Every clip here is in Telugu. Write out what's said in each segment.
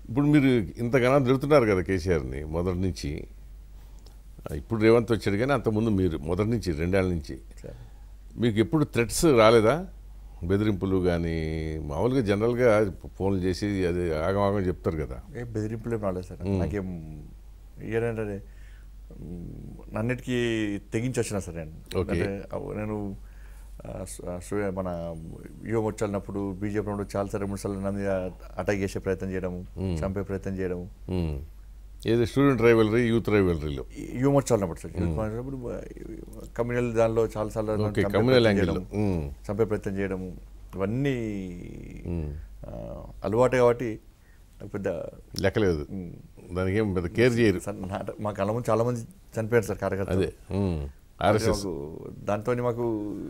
ఇప్పుడు మీరు ఇంతగానో తిడుతున్నారు కదా కేసీఆర్ని మొదటి నుంచి ఆ, ఇప్పుడు రేవంత్ వచ్చాడు కానీ అంతకుముందు మీరు మొదటి నుంచి రెండేళ్ల నుంచి సార్ మీకు ఎప్పుడు థ్రెట్స్ రాలేదా బెదిరింపులు కానీ మామూలుగా జనరల్గా ఫోన్లు చేసి అది ఆగమాగం చెప్తారు కదా ఏ బెదిరింపులు ఏం రాలేదు సార్ నాకేం ఏంటంటే నన్నిటికీ తెగించి వచ్చిన సార్ నేను Okay. అంటే అవ్- నేను ఆ, సు- ఆ, సు- మన యువ వచ్చాలినప్పుడు బీజేపీ ఉన్నప్పుడు చాలా సార్లు మూడు సార్లు నా మీద అటాక్ చేసే ప్రయత్నం చేయడము చంపే ప్రయత్నం చేయడము ఉమ్. ఏది స్టూడెంట్ రైవలరీ యూత్ రైవలరీలో యువ వచ్చాలినప్పుడు సార్ యూత్ వచ్చినప్పుడు కమ్యూనల్ దానిలో చాలా సార్లు నన్ను ఓకే చంపే కమ్యూనల్ ప్రయత్నం యాంగిల్ చేయడము, చంపే ప్రయత్నం చేయడము ఇవన్నీ ఆ, అలవాటే కాబట్టి నాకు పెద్ద లెక్కలేదు దానికి ఏం పెద్ద కేర్ చేయరు సార్ నా- మా కళ్ళ ముందు చాలా మంది చనిపోయారు సార్ కార్యకర్తలు అదే ఆర్ఎస్ఎస్ దాంతో మాకు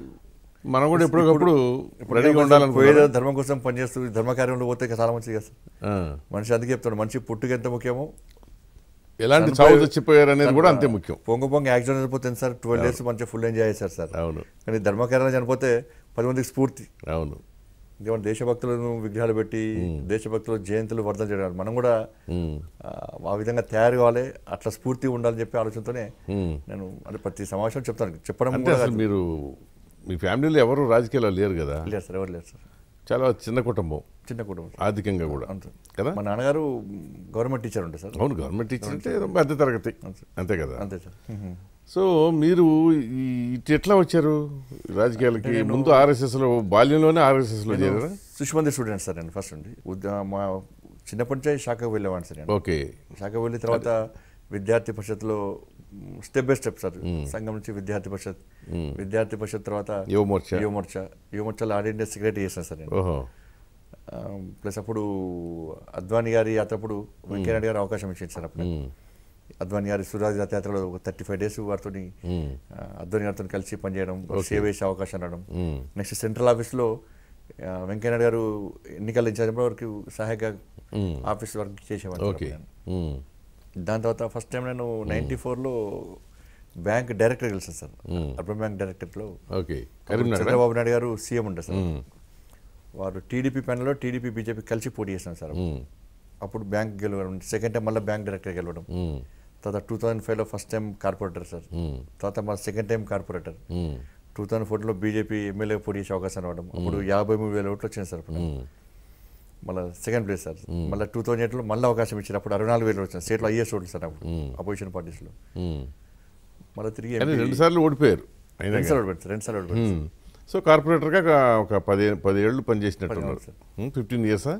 మనం కూడా ఎప్పటికప్పుడు రెడీగా పోయేదో ఉండాలనుకున్నారా ధర్మం కోసం పనిచేస్తూ ధర్మ కార్యంలో పోతే ఇక చాలా మంచిది కదా సార్ ఆ. మనిషి అందుకే చెప్తాడు మనిషి పుట్టుక ఎంత ముఖ్యమో ఎలాంటి చావు చచ్చిపోయారు అనేది కూడా అంతే ముఖ్యం పొంగ పొంగ యాక్సిడెంట్ చనిపోతే సార్ ట్వెల్వ్ డేస్ మంచిగా ఫుల్ ఎంజాయ్ చేశారు సార్ అవును కానీ ధర్మకార్యాలు చనిపోతే పది మందికి స్ఫూర్తి అవును ఇంకేమైనా దేశభక్తులను విగ్రహాలు పెట్టి దేశభక్తుల జయంతులు వర్ధన చేయడం మనం కూడా ఉమ్. ఆ, ఆ విధంగా తయారు కావాలి అట్లా స్ఫూర్తి ఉండాలని చెప్పి ఆలోచనతోనే ఉమ్. నేను అంటే ప్రతి సమావేశం చెప్తాను చెప్పడం అంటే కూడా అసలు మీరు మీ ఫ్యామిలీలో ఎవరు రాజకీయాల్లో లేరు కదా లేరు సార్ ఎవరు లేరు సార్ చాలా చిన్న కుటుంబం చిన్న కుటుంబం ఆర్థికంగా కూడా అంతే. కదా మా నాన్నగారు గవర్నమెంట్ టీచర్ ఉంటారు సార్ అవును గవర్నమెంట్ టీచర్ అంటే ఏదో మధ్య తరగతి అంతే కదా అంతే సార్ సో మీరు ఈ- ఇటు ఎట్లా వచ్చారు రాజకీయాలకి ముందు ఆర్ఎస్ఎస్ లో బాల్యంలోనే ఆర్ఎస్ఎస్ లో చేరారా శిశుమంది స్టూడెంట్ సార్ నేను ఫస్ట్ నుండి ఉద్య- మా చిన్నప్పటి నుంచే శాఖకు వెళ్ళేవాడిని సార్ నేను ఓకే శాఖకు వెళ్ళిన తర్వాత విద్యార్థి పరిషత్లో స్టెప్ బై స్టెప్ సార్ సంఘం నుంచి విద్యార్థి పరిషత్ విద్యార్థి పరిషత్ తర్వాత యువమోర్చా యువమోర్చా యువమోర్చాలో ఆల్ ఇండియా సెక్రటరీ చేశాను సార్ నేను ఓహో ప్లస్ అప్పుడు అద్వానీ గారి యాత్రప్పుడు వెంకయ్యనాయుడు గారు అవకాశం ఇచ్చింది సార్ అప్పుడు అద్వానీ గారి సురాజ్ రథయాత్రలో ఒక థర్టీ ఫైవ్ డేస్ వారితో అద్వానీ గారితో కలిసి పనిచేయడం సేవ చేసే అవకాశం రావడం ఉమ్. నెక్స్ట్ సెంట్రల్ ఆఫీస్లో ఆ, వెంకయ్యనాయుడు గారు ఎన్నికల ఇన్ఛార్జ్ వరకు సహాయక ఆఫీస్ వర్క్ చేసేవాడిని సార్ ఓకే అప్పుడు నేను. ఉమ్. దాని తర్వాత ఫస్ట్ టైం నేను నైంటీ ఫోర్లో బ్యాంక్ డైరెక్టర్ కలిసాను సార్ అర్బన్ బ్యాంక్ డైరెక్టర్లో ఓకే అప్పుడు కరీంనగర్ చంద్రబాబు నాయుడు గారు సీఎం ఉండే సార్ వారు టీడీపీ ప్యానల్లో టీడీపీ బీజేపీ కలిసి పోటీ చేశాను సార్ అప్పుడు బ్యాంక్ గెలవడం సెకండ్ టైం మళ్ళీ బ్యాంక్ డైరెక్టర్ గెలవడం తర్వాత టూ థౌజండ్ ఫైవ్లో ఫస్ట్ టైం కార్పొరేటర్ సార్ తర్వాత మళ్ళీ second time corporator two thousand ఫోర్టీన్లో బీజేపీ ఎమ్మెల్యే పోటీ చేసే అవకాశం రావడం అప్పుడు యాభై మూడు వేల ఓట్లు వచ్చింది సార్ అప్పుడు మళ్ళీ సెకండ్ ప్లేస్ సార్ మళ్ళీ టూ థౌజండ్ ఎయిట్లో మళ్ళీ అవకాశం ఇచ్చారు అప్పుడు అరవై నాలుగు వేలు వచ్చింది స్టేట్లో ఐఎస్ ఓట్లు సార్ అప్పుడు అపోజిషన్ పార్టీస్లో మళ్ళీ తిరిగి కానీ MP రెండు సార్లు ఓడిపోయారు అయినా రెండు సార్లు ఓడిపోయారు రెండు సార్లు ఓడిపోయారు ఉమ్. సో కార్పొరేటర్గా ఒక- ఒక పది పది ఏళ్ళు పనిచేసినట్టున్నారు పదిహేను ఫిఫ్టీన్ ఇయర్సా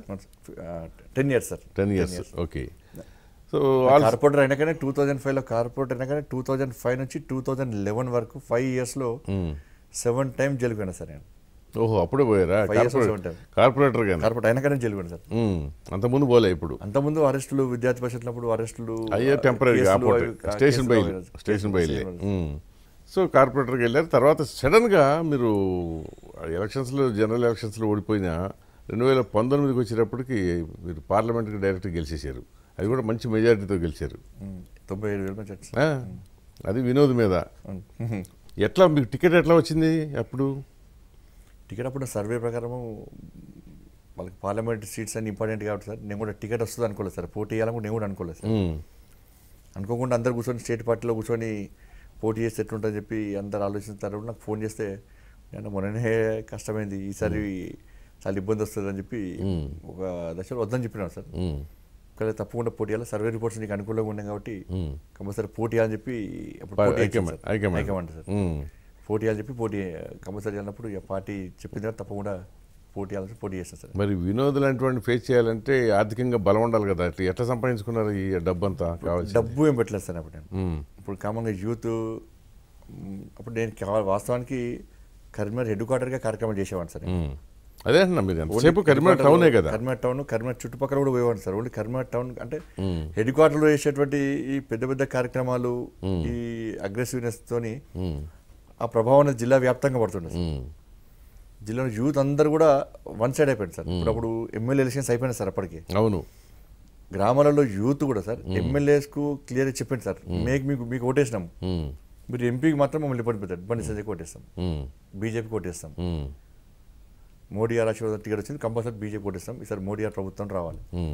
ten years sir ten years okay so all corporator అయినా కానీ టూ థౌజండ్ ఫైవ్లో కార్పొరేటర్ అయినా కానీ టూ థౌజండ్ ఫైవ్ నుంచి టూ థౌజండ్ లెవెన్ వరకు ఫైవ్ ఇయర్స్లో సెవెన్ టైం జైలుకు సార్ నేను ఓహో అప్పుడే పోయారా Five years కార్పొరేటర్ ఉంటాయి. కార్పొరేటర్ గానే కార్పొరేట్ అయినా కానీ జైలుకు సార్ అంతకుముందు పోలే ఇప్పుడు అంతకుముందు అరెస్టులు విద్యార్థి పరిషత్నప్పుడు అరెస్టులు అయ్యే టెంపరీ కేసులు, ఆపోర్ట్ అవి- స్టేషన్ కేసులు బయలు అవి- స్టేషన్ బయలే స్టేషన్ సో కార్పొరేటర్కి వెళ్ళారు తర్వాత సడన్గా మీరు ఎలక్షన్స్లో జనరల్ ఎలక్షన్స్లో ఓడిపోయిన రెండు వేల పంతొమ్మిదికి వచ్చేటప్పటికి మీరు పార్లమెంట్కి డైరెక్ట్గా గెలిచేశారు అది కూడా మంచి మెజారిటీతో గెలిచారు ఉమ్, తొంభై ఏడు వేల మంది వచ్చి ఆ, అది వినోద్ మీద ఎట్లా మీకు టికెట్ ఎట్లా వచ్చింది అప్పుడు టికెట్ అప్పుడు సర్వే ప్రకారము వాళ్ళకి పార్లమెంట్ సీట్స్ అన్ని ఇంపార్టెంట్ కాబట్టి సార్ నేను కూడా టికెట్ వస్తుంది అనుకోలేదు సార్ పోటీ చేయాలని నేను కూడా అనుకోలేదు సార్ ఉమ్, అనుకోకుండా అందరు కూర్చొని స్టేట్ పార్టీలో కూర్చొని పోటీ చేస్తే ఎట్లుంటుందని చెప్పి అందరు ఆలోచిస్తారు నాకు ఫోన్ చేస్తే నేను మొన్ననే కష్టమైంది ఈసారి చాలా ఇబ్బంది వస్తుంది అని చెప్పి ఒక దశలో వద్దని చెప్పినాను సార్ ఉమ్, ఒకవేళ తప్పకుండా పోటీ చేయాలి సర్వే రిపోర్ట్స్ నీకు అనుకూలంగా ఉన్నాయి కాబట్టి ఉమ్. కంపల్సరీ పోటీ చేయాలని చెప్పి అప్పుడు పా- పోటీ చేశాను high command sir. High command high command sir ఉమ్, పోటీ చేయాలని చెప్పి పోటీ కంపల్సరీ అన్నప్పుడు ఇక పార్టీ చెప్పిన తర్వాత తప్పకుండా పోటీ చేయాలని పోటీ చేస్తాను సార్ మరి వినోద్ లాంటివాడిని ఫేస్ చేయాలంటే ఆర్థికంగా బలం ఉండాలి కదా అట్లా ఎట్లా సంపాదించుకున్నారు ఈ డబ్బు అంతా కావాల్సి డబ్బు ఏం పెట్టలేదు సార్ అప్పుడు నేను ఇప్పుడు కామన్గా యూత్ మ్, అప్పుడు నేను కావ- వాస్తవానికి కరీంనగర్ హెడ్ క్వార్టర్గా కార్యక్రమం చేసేవాడిని సార్ నేను. అదే అంటున్నా మీరు ఎంతసేపు కరీంనగర్ టౌనే కదా కరీంనగర్ టౌన్ కరీంనగర్ చుట్టుపక్కల కూడా పోయేవాడిని సార్ ఓన్లీ కరీంనగర్ టౌన్ అంటే హెడ్ క్వార్టర్లో చేసేటువంటి ఈ పెద్ద పెద్ద కార్యక్రమాలు ఈ అగ్రెసివ్నెస్ తోని ఆ ప్రభావం అనేది జిల్లా వ్యాప్తంగా పడుతుండే సార్ ఉమ్, జిల్లాలో యూత్ అందరూ కూడా వన్ సైడ్ అయిపోయింది సార్ ఇప్పుడు అప్పుడు ఎమ్మెల్యే ఎలక్షన్స్ అయిపోయినాయి సార్ అప్పటికి అవును గ్రామాలలో యూత్ కూడా సార్ ఎమ్మెల్యేస్కు క్లియర్గా చెప్పింది సార్ మీకు మీకు మీకు ఓటేసినాం ఉమ్, మీరు ఎంపీకి మాత్రం మమ్మల్ని ఇబ్బంది పెడతారు బండి సంజయ్కి ఓటేస్తాం ఉమ్, బీజేపీకి ఓటేస్తాం ఉమ్, మోడీ గారు ఆశీర్వాదం టికెట్ వచ్చింది కంపల్సరీ బీజేపీ ఓటేస్తాం ఈసారి మోడీ గారు ప్రభుత్వం రావాలి ఉమ్,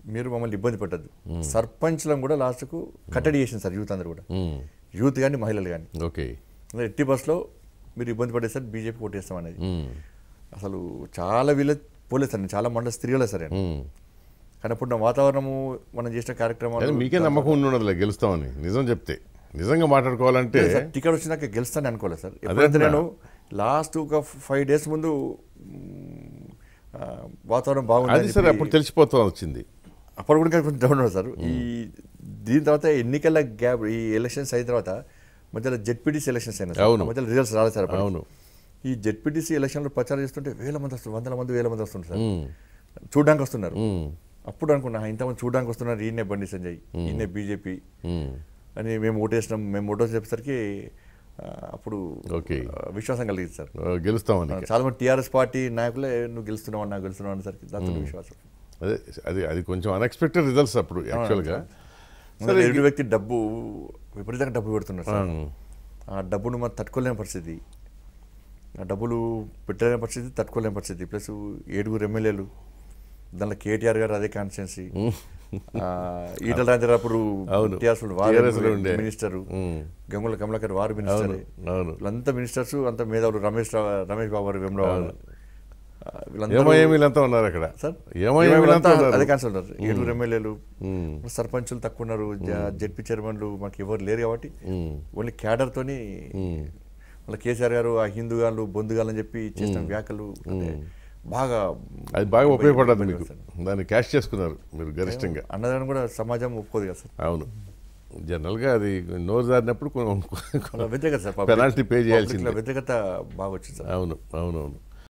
మీరు మమ్మల్ని ఇబ్బంది పెట్టద్దు సర్పంచ్లను కూడా లాస్ట్కు కట్టడి చేసింది సార్ యూత్ అందరూ కూడా ఉమ్, యూత్ కానీ మహిళలు కానీ ఓకే ఎట్టి బస్సులో మీరు ఇబ్బంది పడే సార్ బీజేపీ కొట్టేస్తాం అనేది ఉమ్, అసలు చాలా వీళ్ళ పోలేదు సార్ నేను చాలా మండల స్త్రీలే సార్ నేను ఉమ్. కానీ అప్పుడు నా వాతావరణము మనం చేసిన కానీ కార్యక్రమాలు మీకే నమ్మకం ఉండి ఉండదులే గెలుస్తామని నిజం చెప్తే నిజంగా మాట్లాడుకోవాలంటే సార్, టికెట్ వచ్చినాక గెలుస్తాను అనుకోలేదు సార్ ఎప్పుడైతే అంటున్నా. నేను లాస్ట్ ఒక ఫైవ్ డేస్ ముందు మ్, ఆ, వాతావరణం బాగుంది అది సరే అప్పుడు తెలిసిపోతా వచ్చింది అప్పుడు కూడా కొంచెం డౌన్ ఉన్నాడు సార్ ఈ దీని తర్వాత ఎన్నికల గ్యాప్ ఈ ఎలక్షన్స్ అయిన తర్వాత మధ్యలో జెడ్పీటీసీ ఎలక్షన్స్ అయినా సార్. అవును. ఆ మధ్యలో రిజల్ట్స్ రాలేదు సార్ అప్పుడు. అవును ఈ జెడ్పీటీసీ ఎలక్షన్లో ప్రచారం చేస్తుంటే వేల మంది వస్తున్నారు వందల మంది వేల మంది వస్తున్నారు సార్ ఉమ్, చూడడానికి వస్తున్నారు ఉమ్, అప్పుడు అనుకున్నా ఇంతమంది చూడడానికి వస్తున్నారు ఈయనే బండి సంజయ్ ఈయనే బీజేపీ ఉమ్. అని మేము ఓటేసినాం మేము ఓటో చెప్పేసరికి ఆ, అప్పుడు ఓకే. ఆ, విశ్వాసం కలిగింది సార్ ఆ, గెలుస్తామని చాలా మంది టీఆర్ఎస్ పార్టీ నాయకులే నువ్వు గెలుస్తున్నావు నాకు గెలుస్తున్నావు అనేసరికి దాంతో విశ్వాసం అదే అది అది కొంచెం అన్ఎక్స్పెక్టెడ్ రిజల్ట్స్ అప్పుడు యాక్చువల్గా సరే ఎదుటి వ్యక్తి డబ్బు విపరీతంగా డబ్బు పెడుతున్నారు సార్ ఉమ్. ఆ డబ్బును మనం తట్టుకోలేని పరిస్థితి ఆ డబ్బులు పెట్టలేని పరిస్థితి తట్టుకోలేని పరిస్థితి ప్లస్ ఏడుగురు ఎమ్మెల్యేలు దాంట్లో కేటీఆర్ గారు అదే కాన్స్టిట్యున్సీ ఈటల రాజేంద్ర అప్పుడు అవును. టీఆర్ఎస్ TRS లో ఉండే. మినిస్టర్ ఉమ్. గంగుల కమలాకర్ వారు మినిస్టర్ అవును వీళ్ళంతా మినిస్టర్స్ అంతా మేధావులు రమేష్ రావు రమేష్ బాబు గారు వెంబడవారు ఏమో వీళ్ళంతా ఉన్నారు అక్కడ సార్ ఏమో వీళ్ళంతా వీళ్ళంతా ఉన్నారు అదే కాన్సెప్ట్ ఉన్నారు ఏడుగురు ఎమ్మెల్యేలు ఉమ్, సర్పంచులు తక్కువ ఉన్నారు జెడ్పీ చైర్మన్లు మాకు ఎవరు లేరు కాబట్టి ఉమ్, ఓన్లీ క్యాడర్తోని ఉమ్. మళ్ళీ కేసీఆర్ గారు ఆ హిందూగాళ్ళు బొందుగాళ్ళు అని చెప్పి చేసిన వ్యాఖ్యలు అంటే బాగా అది బాగా ఉపయోగపడ్డది మీకు దాన్ని క్యాష్ చేసుకున్నారు మీరు గరిష్టంగా అన్నదాన్ని కూడా సమాజం ఒప్పుకోదు కదా సార్ అవును జనరల్గా అది నోరు జారినప్పుడు కొ- అలా వ్యతిరేకత సార్ Penalty pay చేయాల్సిందే. Public లో వ్యతిరేకత బాగా వచ్చింది సార్ అవును అవునవును